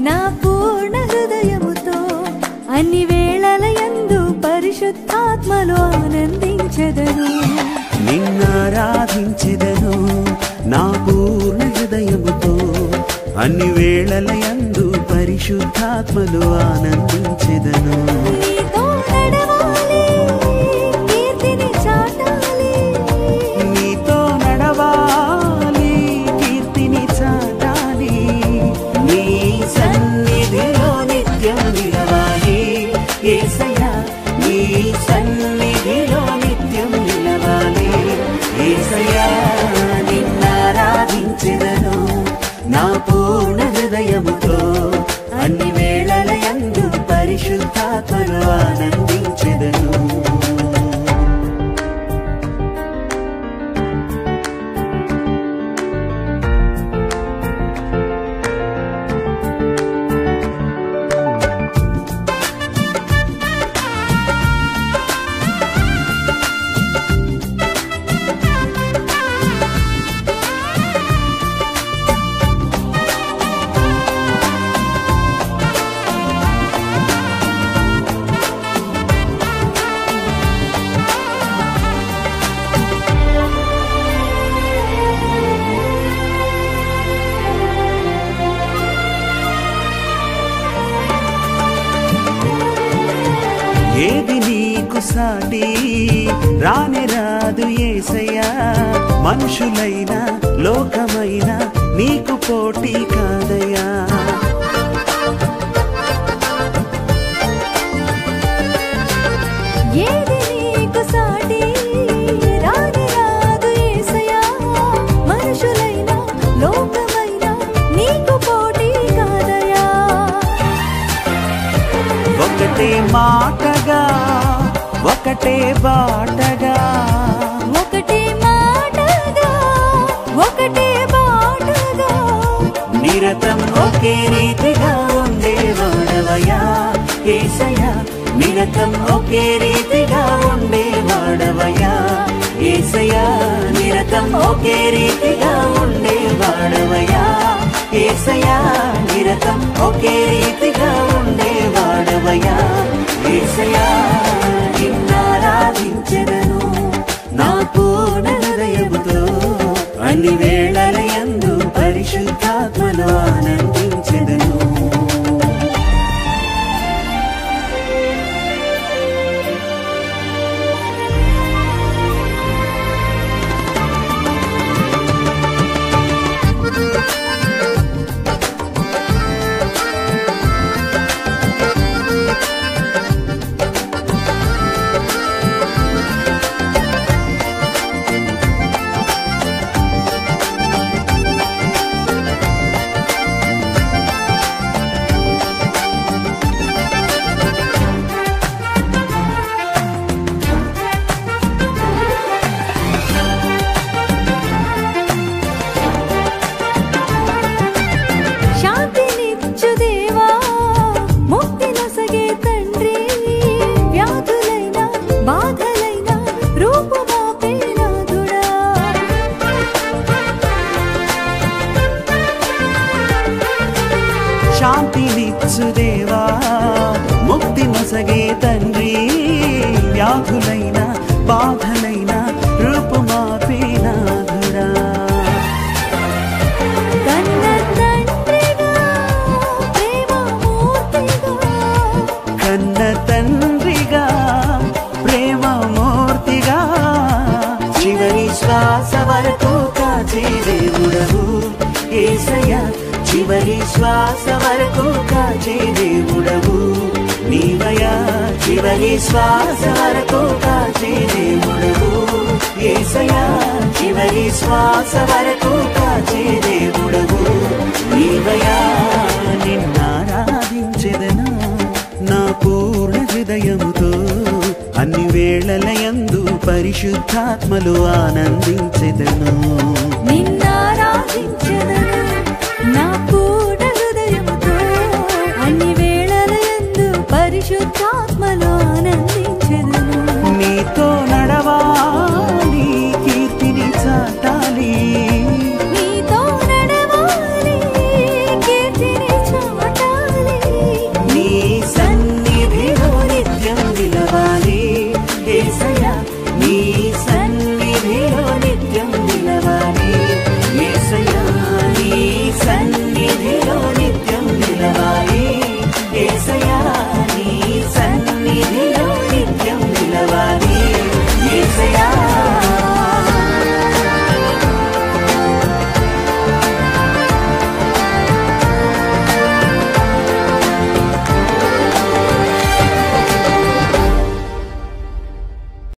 నా పూర్ణ హృదయముతో అన్ని వేళల యందు పరిశుద్ధాత్మలో ఆనందించెదను నిన్నారాధించెదను నా పూర్ణ హృదయముతో అన్ని వేళల యందు పరిశుద్ధాత్మలు ఆనందించెదను నీతో నడవాలి కీర్తిని చాటాలి నీతో నడవాలి కీర్తిని చాటాలి నీ సన్నిధిలో నిత్యం నిలవాలి ఏసయ్యా నీ సన్నిధిలో నిత్యం నిలవాలి ఏసయ్యా నిన్నారాధించెదను నా పూర్ణ హృదయముతో అన్ని వేళల యందు పరిశుద్ధాత్మలు ఆనందించెదను ఏది నీకు సాటి రాని రాదు ఏసయ్యా మనుషులైన లోకమైన నీకు పోటీ కాదయ్యా ఏది నీకు సాటి రాని రాదు యేసయ్యా మనుషులైన లోకమైన నీకు పోటీ కాదయా ఒకటే మాటగా ఒకటే బాటగా ఒకటే మాటగా ఒకటే బాటగా నిరతం ఒకే రీతిగా ఉండేవాడవయా ఏసయ్యా నిరతం ఒకే రీతిగా ఉండేవాడవయా ఏసయ్యా నిరతం ఒకే రీతిగా ఉండేవాడవయా ఏసయ్యా నిరతం ఒకే రీతిగా ఉండేవాడవయా ఏసయ్యా నిన్నారాధించెదను నా పూర్ణ హృదయముతో అన్ని వేళల యందు పరిశుద్ధాత్మలో ఆనందించెదను శాంతినిచ్చు దేవా ముక్తి నొసగే తండ్రి వ్యాధులైన బాధలైన రూపుమాపే నాథుడా శాంతినిచ్చు దేవా ముక్తి నొసగే తండ్రి వ్యాధులైన బాధలైన రూపుమాపే నాథుడా కన్న తండ్రిగా ప్రేమమూర్తిగా కన్న తండ్రిగా ప్రేమమూర్తిగా చివరి శ్వాస వరకు కాచే దేవుడవు ఏసయ్య చివరి శ్వాస వరకు కాచే దేవుడవు నీవయా చివరి శ్వాస వరకు కాచే దేవుడవు ఏసయ్యా చివరి శ్వాస వరకు కాచే దేవుడవు నీవయా నిన్నారాధించెదనా నా పూర్ణ హృదయముతో అన్ని వేళలయందు పరిశుద్ధాత్మలు ఆనందించెదను